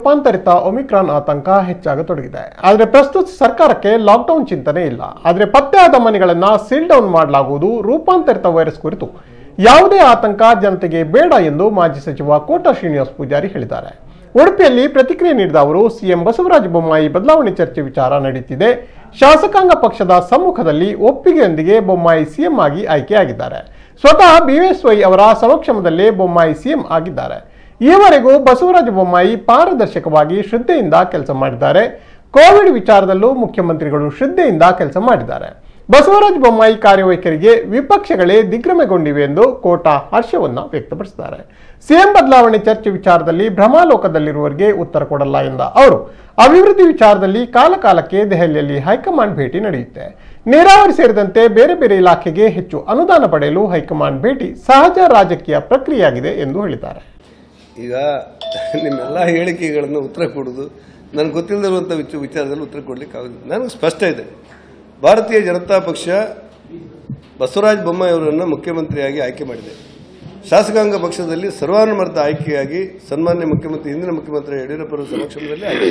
ರೂಪಾಂತರಿತ Omicron ಆತಂಕ ಹೆಚ್ಚಾಗತೊಡಗಿದೆ ಆದರೆ ಪ್ರಸ್ತುತ ಸರ್ಕಾರಕ್ಕೆ ಲಾಕ್ಡೌನ್ ಚಿಂತನೆ ಇಲ್ಲ ಆದರೆ ಪತ್ತೆಯಾದ ಮನೆಗಳನ್ನ ಸೀಲ್ ಡೌನ್ ಮಾಡಲಾಗುವುದು ರೂಪಾಂತರಿತ ವೈರಸ್ ಕುರಿತು ಯಾವುದೇ ಆತಂಕ ಜನತೆಗೆ ಬೇಡ ಎಂದು ಮಾಜಿ ಸಚಿವ ಕೋಟ ಶ್ರೀನಿವಾಸ್ ಪೂಜಾರಿ ಹೇಳಿದ್ದಾರೆ ಉಡುಪಿಯಲ್ಲಿ ಪ್ರತಿಕ್ರಿಯೆ ನೀಡಿದ ಅವರು ಸಿಎಂ ಬಸವರಾಜ ಬೊಮ್ಮಾಯಿ ಬದಲಾವಣೆ ಚರ್ಚೆ ವಿಚಾರ ನಡೆಯುತ್ತಿದೆ ಶಾಸಕಾಂಗ ಪಕ್ಷದ ಸಮ್ಮುಖದಲ್ಲಿ ಒಪ್ಪಿಗೆಯೊಂದಿಗೆ ಬೊಮ್ಮಾಯಿ ಸಿಎಂ ಆಗಿ ಆಯ್ಕೆಯಾಗಿದ್ದಾರೆ ಸ್ವತಃ ಬಿಎಸ್ವೈ ಅವರ ಸಮಕ್ಷಮದಲ್ಲೇ ಬೊಮ್ಮಾಯಿ ಸಿಎಂ ಆಗಿದ್ದಾರೆ ಈವರೆಗೂ ಬಸವರಾಜ ಬೊಮ್ಮಾಯಿ ಪಾರದರ್ಶಕವಾಗಿ ಶ್ರದ್ಧೆಯಿಂದ ಕೆಲಸ ಮಾಡಿದ್ದಾರೆ ಕೋವಿಡ್ ವಿಚಾರದಲ್ಲೂ ಮುಖ್ಯಮಂತ್ರಿಗಳು ಶ್ರದ್ಧೆಯಿಂದ ಕೆಲಸ ಮಾಡಿದ್ದಾರೆ ಬಸವರಾಜ ಬೊಮ್ಮಾಯಿ ಕಾರ್ಯವೈಖರಿಗೆ ವಿಪಕ್ಷಗಳೇ ದಿಗ್ಭ್ರಮೆಗೊಂಡಿವೆ ಎಂದು ಕೋಟ ಹರ್ಷವನ್ನ ವ್ಯಕ್ತಪಡಿಸಿದ್ದಾರೆ ಸಿಎಂ ಬದಲಾವಣೆ ಚರ್ಚೆ ವಿಚಾರದಲ್ಲಿ ಭ್ರಮಾಲೋಕದಲ್ಲಿರುವವರಿಗೆ ಉತ್ತರ ಕೊಡಲ್ಲ ಎಂದ ಅವರು ಅಭಿವೃದ್ಧಿ ವಿಚಾರದಲ್ಲಿ ಕಾಲಕಾಲಕ್ಕೆ ದೆಹಲಿಯಲ್ಲಿ ಹೈಕಮಾಂಡ್ ಭೇಟಿ ನಡೆಯುತ್ತೆ ನೀರಾವರಿ ಸೇರಿದಂತೆ ಬೇರೆ ಬೇರೆ ಇಲಾಖೆಗೆ ಹೆಚ್ಚು ಅನುದಾನ ಪಡೆಯಲು ಹೈಕಮಾಂಡ್ ಭೇಟಿ ಸಹಜ ರಾಜಕೀಯ ಪ್ರಕ್ರಿಯೆಯಾಗಿದೆ ಎಂದು ಹೇಳಿದ್ದಾರೆ ಈಗ ನಿಮ್ಮೆಲ್ಲ ಹೇಳಿಕೆಗಳನ್ನು ಉತ್ತರ ಕೊಡೋದು ನನಗೆ ಗೊತ್ತಿಲ್ಲದಿರುವಂಥ ವಿಚ ವಿಚಾರದಲ್ಲಿ ಉತ್ತರ ಕೊಡಲಿಕ್ಕೆ ಆಗೋದಿಲ್ಲ ನನಗೆ ಸ್ಪಷ್ಟ ಇದೆ ಭಾರತೀಯ ಜನತಾ ಪಕ್ಷ ಬಸವರಾಜ ಬೊಮ್ಮಾಯಿ ಅವರನ್ನು ಮುಖ್ಯಮಂತ್ರಿಯಾಗಿ ಆಯ್ಕೆ ಮಾಡಿದೆ ಶಾಸಕಾಂಗ ಪಕ್ಷದಲ್ಲಿ ಸರ್ವಾನುಮತ ಆಯ್ಕೆಯಾಗಿ ಸನ್ಮಾನ್ಯ ಮುಖ್ಯಮಂತ್ರಿ ಹಿಂದಿನ ಮುಖ್ಯಮಂತ್ರಿ ಯಡಿಯೂರಪ್ಪರ ಸಮಕ್ಷಮದಲ್ಲಿ ಆಯ್ಕೆ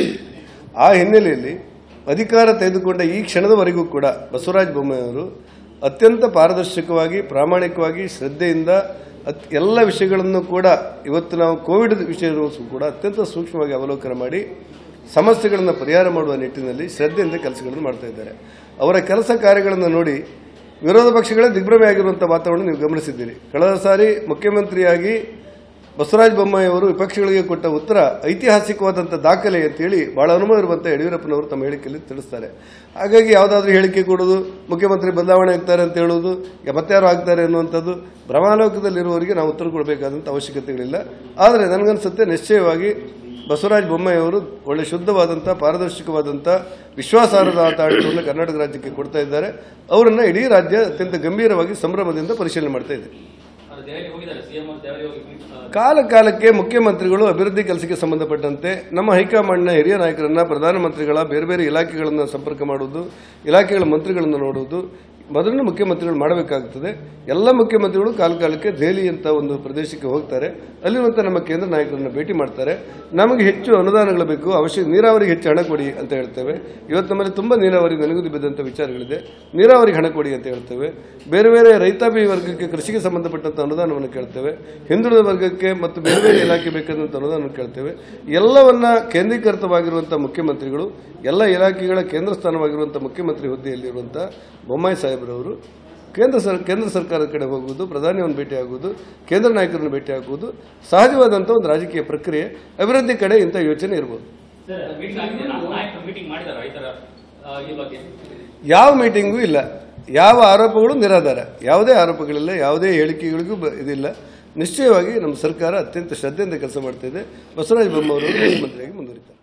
ಆ ಹಿನ್ನೆಲೆಯಲ್ಲಿ ಅಧಿಕಾರ ತೆಗೆದುಕೊಂಡ ಈ ಕ್ಷಣದವರೆಗೂ ಕೂಡ ಬಸವರಾಜ ಬೊಮ್ಮಾಯಿ ಅವರು ಅತ್ಯಂತ ಪಾರದರ್ಶಕವಾಗಿ ಪ್ರಾಮಾಣಿಕವಾಗಿ ಶ್ರದ್ಧೆಯಿಂದ ಅತ್ ಎಲ್ಲ ವಿಷಯಗಳನ್ನು ಕೂಡ ಇವತ್ತು ನಾವು ಕೋವಿಡ್ ವಿಷಯವನ್ನು ಕೂಡ ಅತ್ಯಂತ ಸೂಕ್ಷ್ಮವಾಗಿ ಅವಲೋಕನ ಮಾಡಿ ಸಮಸ್ಯೆಗಳನ್ನು ಪರಿಹಾರ ಮಾಡುವ ನಿಟ್ಟಿನಲ್ಲಿ ಶ್ರದ್ಧೆಯಿಂದ ಕೆಲಸಗಳನ್ನು ಮಾಡ್ತಾ ಇದ್ದಾರೆ ಅವರ ಕೆಲಸ ಕಾರ್ಯಗಳನ್ನು ನೋಡಿ ವಿರೋಧ ಪಕ್ಷಗಳೇ ದಿಗ್ಭ್ರಮೆ ಆಗಿರುವಂಥ ವಾತಾವರಣ ನೀವು ಗಮನಿಸಿದ್ದೀರಿ ಕಳೆದ ಸಾರಿ ಮುಖ್ಯಮಂತ್ರಿಯಾಗಿ ಬಸವರಾಜ ಬೊಮ್ಮಾಯಿ ಅವರು ವಿಪಕ್ಷಗಳಿಗೆ ಕೊಟ್ಟ ಉತ್ತರ ಐತಿಹಾಸಿಕವಾದಂಥ ದಾಖಲೆ ಅಂತೇಳಿ ಬಹಳ ಅನುಭವ ಇರುವಂಥ ಯಡಿಯೂರಪ್ಪನವರು ತಮ್ಮ ಹೇಳಿಕೆಯಲ್ಲಿ ತಿಳಿಸ್ತಾರೆ ಹಾಗಾಗಿ ಯಾವುದಾದ್ರೂ ಹೇಳಿಕೆ ಕೊಡೋದು ಮುಖ್ಯಮಂತ್ರಿ ಬದಲಾವಣೆ ಆಗ್ತಾರೆ ಅಂತ ಹೇಳೋದು ಈಗ ಮತ್ತಾರು ಆಗ್ತಾರೆ ಅನ್ನುವಂಥದ್ದು ಭ್ರಮಾಲೋಕದಲ್ಲಿರುವವರಿಗೆ ನಾವು ಉತ್ತರ ಕೊಡಬೇಕಾದಂಥ ಅವಶ್ಯಕತೆಗಳಿಲ್ಲ ಆದರೆ ನನಗನ್ಸುತ್ತೆ ನಿಶ್ಚಯವಾಗಿ ಬಸವರಾಜ ಬೊಮ್ಮಾಯಿ ಅವರು ಒಳ್ಳೆ ಶುದ್ಧವಾದಂಥ ಪಾರದರ್ಶಕವಾದಂಥ ವಿಶ್ವಾಸಾರ್ಹದ ಆಡಳಿತವನ್ನು ಕರ್ನಾಟಕ ರಾಜ್ಯಕ್ಕೆ ಕೊಡ್ತಾ ಇದ್ದಾರೆ ಅವರನ್ನ ಇಡೀ ರಾಜ್ಯ ಅತ್ಯಂತ ಗಂಭೀರವಾಗಿ ಸಂಭ್ರಮದಿಂದ ಪರಿಶೀಲನೆ ಮಾಡ್ತಾ ಇದೆ ಅದು ದೆಹಲಿ ಹೋಗಿದ್ದಾರೆ ಸಿಎಂ ಅವರು ದೆಹಲಿ ಹೋಗಿ ಆ, ಕಾಲ ಕಾಲಕ್ಕೆ ಮುಖ್ಯಮಂತ್ರಿಗಳು ಅಭಿವೃದ್ಧಿ ಕೆಲಸಕ್ಕೆ ಸಂಬಂಧಪಟ್ಟಂತೆ ನಮ್ಮ ಹೈಕಮಾಂಡ್ನ ಹಿರಿಯ ನಾಯಕರನ್ನ ಪ್ರಧಾನಮಂತ್ರಿಗಳ ಬೇರೆ ಬೇರೆ ಇಲಾಖೆಗಳನ್ನು ಸಂಪರ್ಕ ಮಾಡುವುದು ಇಲಾಖೆಗಳ ಮಂತ್ರಿಗಳನ್ನು ನೋಡುವುದು ಮೊದಲನೇ ಮುಖ್ಯಮಂತ್ರಿಗಳು ಮಾಡಬೇಕಾಗುತ್ತದೆ ಎಲ್ಲ ಮುಖ್ಯಮಂತ್ರಿಗಳು ಕಾಲ ಕಾಲಕ್ಕೆ ದೆಹಲಿ ಅಂತ ಒಂದು ಪ್ರದೇಶಕ್ಕೆ ಹೋಗ್ತಾರೆ ಅಲ್ಲಿರುವಂಥ ನಮ್ಮ ಕೇಂದ್ರ ನಾಯಕರನ್ನ ಭೇಟಿ ಮಾಡ್ತಾರೆ ನಮಗೆ ಹೆಚ್ಚು ಅನುದಾನಗಳು ಬೇಕು ಅವಶ್ಯ ನೀರಾವರಿಗೆ ಹೆಚ್ಚು ಹಣ ಕೊಡಿ ಅಂತ ಹೇಳ್ತೇವೆ ಇವತ್ತು ನಮ್ಮಲ್ಲಿ ತುಂಬ ನೀರಾವರಿ ನೆನಗುದಿ ಬಿದ್ದಂಥ ವಿಚಾರಗಳಿದೆ ನೀರಾವರಿಗೆ ಹಣ ಕೊಡಿ ಅಂತ ಹೇಳ್ತೇವೆ ಬೇರೆ ಬೇರೆ ರೈತಾಪಿ ವರ್ಗಕ್ಕೆ ಕೃಷಿಗೆ ಸಂಬಂಧಪಟ್ಟಂತ ಅನುದಾನವನ್ನು ಕೇಳ್ತೇವೆ ಹಿಂದುಳಿದ ವರ್ಗಕ್ಕೆ ಮತ್ತು ಬೇರೆ ಬೇರೆ ಇಲಾಖೆ ಬೇಕಾದಂಥ ಅನುದಾನವನ್ನು ಕೇಳ್ತೇವೆ ಎಲ್ಲವನ್ನ ಕೇಂದ್ರೀಕೃತವಾಗಿರುವಂಥ ಮುಖ್ಯಮಂತ್ರಿಗಳು ಎಲ್ಲ ಇಲಾಖೆಗಳ ಕೇಂದ್ರ ಸ್ಥಾನವಾಗಿರುವಂಥ ಮುಖ್ಯಮಂತ್ರಿ ಹುದ್ದೆಯಲ್ಲಿರುವಂಥ ಬೊಮ್ಮಾಯಿ ಸಾಹೇಬರವರು ಕೇಂದ್ರ ಸರ್ ಕೇಂದ್ರ ಸರ್ಕಾರದ ಕಡೆ ಹೋಗುವುದು ಪ್ರಧಾನಿಯನ್ನು ಭೇಟಿ ಆಗುವುದು ಕೇಂದ್ರ ನಾಯಕರನ್ನು ಭೇಟಿ ಆಗುವುದು ಸಹಜವಾದಂಥ ಒಂದು ರಾಜಕೀಯ ಪ್ರಕ್ರಿಯೆ ಅಭಿವೃದ್ಧಿ ಕಡೆ ಇಂಥ ಯೋಚನೆ ಇರ್ಬೋದು ಮೀಟಿಂಗ್ ಆಗಿದೆ ನಾ- ನಾಯಕರು ಮೀಟಿಂಗ್ ಮಾಡಿದಾರ ಈ ತರ ಆ, ಈ ಬಗ್ಗೆ ಯಾವ ಮೀಟಿಂಗೂ ಇಲ್ಲ ಯಾವ ಆರೋಪಗಳು ನಿರಾಧಾರ ಯಾವುದೇ ಆರೋಪಗಳಿಲ್ಲ ಯಾವುದೇ ಹೇಳಿಕೆಗಳಿಗೂ ಬ- ಇದಿಲ್ಲ ನಿಶ್ಚಯವಾಗಿ ನಮ್ಮ ಸರ್ಕಾರ ಅತ್ಯಂತ ಶ್ರದ್ಧೆಯಿಂದ ಕೆಲಸ ಮಾಡ್ತಾ ಇದೆ ಬಸವರಾಜ ಬೊಮ್ಮಾಯಿ ಅವರು ಮುಖ್ಯಮಂತ್ರಿಯಾಗಿ ಮುಂದುವರಿತಾರೆ